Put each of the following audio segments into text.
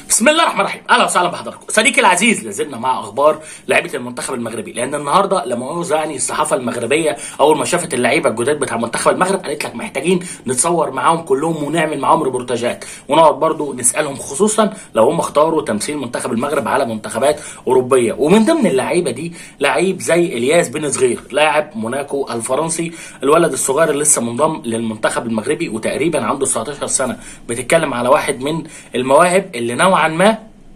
بسم الله الرحمن الرحيم اهلا وسهلا بحضراتكم صديقي العزيز لازلنا مع اخبار لعيبه المنتخب المغربي لان النهارده لما مؤاخذه يعني الصحافه المغربيه اول ما شافت اللعيبه الجداد بتاع منتخب المغرب قالت لك محتاجين نتصور معاهم كلهم ونعمل معاهم ريبورتاجات ونقعد برضو نسالهم خصوصا لو هم اختاروا تمثيل منتخب المغرب على منتخبات اوروبيه ومن ضمن اللعيبه دي لعيب زي الياس بن صغير لاعب موناكو الفرنسي الولد الصغير اللي لسه منضم للمنتخب المغربي وتقريبا عنده 19 سنه بتتكلم على واحد من المواهب اللي نوعا ما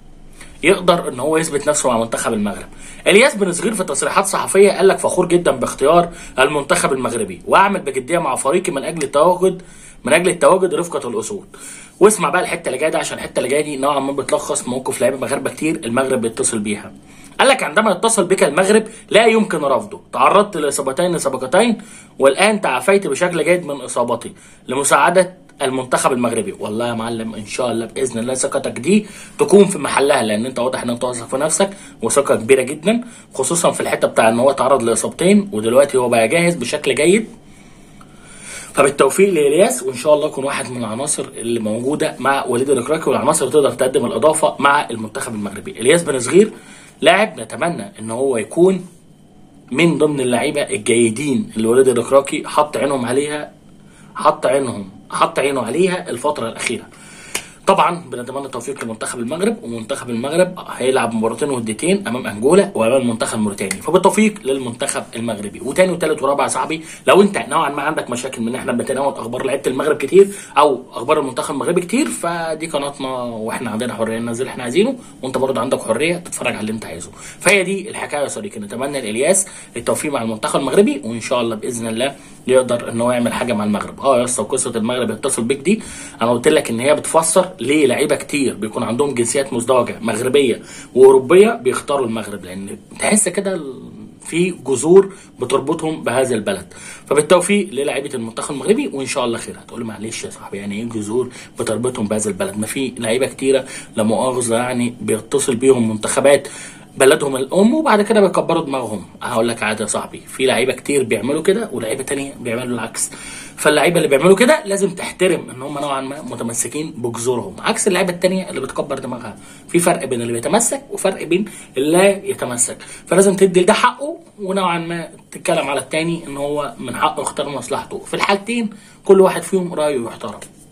يقدر ان هو يثبت نفسه مع منتخب المغرب. الياس بن صغير في تصريحات صحفيه قال لك فخور جدا باختيار المنتخب المغربي واعمل بجديه مع فريقي من اجل التواجد من اجل التواجد رفقه الاسود. واسمع بقى الحته اللي جايه دي عشان الحته اللي جايه دي نوعا ما بتلخص موقف لعيبه مغاربه كتير المغرب بيتصل بيها. قال لك عندما يتصل بك المغرب لا يمكن رفضه، تعرضت لاصابتين سابقتين والان تعافيت بشكل جيد من اصابتي لمساعده المنتخب المغربي والله يا معلم ان شاء الله باذن الله ثقتك دي تكون في محلها لان انت واضح ان انت واثق في نفسك وثقه كبيره جدا خصوصا في الحته بتاع ان هو تعرض لاصابتين ودلوقتي هو بقى جاهز بشكل جيد فبالتوفيق لإلياس وإن شاء الله يكون واحد من العناصر اللي موجودة مع وليد الركراكي والعناصر اللي تقدر تقدم الإضافة مع المنتخب المغربي إلياس بن صغير لاعب نتمنى إن هو يكون من ضمن اللعيبة الجيدين اللي وليد الركراكي حط عينهم عليها حط عينهم حط عينه عليها الفترة الأخيرة طبعا بنتمنى التوفيق لمنتخب المغرب ومنتخب المغرب هيلعب مباراتين وديتين امام انجولا وامام المنتخب الموريتاني فبالتوفيق للمنتخب المغربي وتاني وتالت ورابع يا صاحبي لو انت نوعا ما عندك مشاكل من ان احنا بنتناول اخبار لعيبه المغرب كتير او اخبار المنتخب المغربي كتير فدي قناتنا واحنا عندنا حريه ننزل اللي احنا عايزينه وانت برضه عندك حريه تتفرج على اللي انت عايزه فهي دي الحكايه يا صديقي نتمنى لالياس التوفيق مع المنتخب المغربي وان شاء الله باذن الله يقدر ان هو يعمل حاجه مع المغرب اه يا اسطى قصه المغرب يتصل بيك دي انا قلت لك ان هي بتفسر ليه لعيبه كتير بيكون عندهم جنسيات مزدوجه مغربيه واوروبيه بيختاروا المغرب لان تحس كده في جذور بتربطهم بهذا البلد فبالتوفيق للاعيبه المنتخب المغربي وان شاء الله خير هتقول لي معلش يا صاحبي يعني ايه جذور بتربطهم بهذا البلد ما في لعيبه كتيره لا مؤاخذه يعني بيتصل بيهم منتخبات بلدهم الام وبعد كده بيكبروا دماغهم هقول لك عادي يا صاحبي في لعيبه كتير بيعملوا كده ولاعيبه تانية بيعملوا العكس فاللعيبه اللي بيعملوا كده لازم تحترم ان هم نوعا ما متمسكين بجذورهم عكس اللعيبه التانية اللي بتكبر دماغها في فرق بين اللي بيتمسك وفرق بين اللي لا يتمسك فلازم تدي لده حقه ونوعا ما تتكلم على التاني ان هو من حقه يختار مصلحته في الحالتين كل واحد فيهم رايه يحترم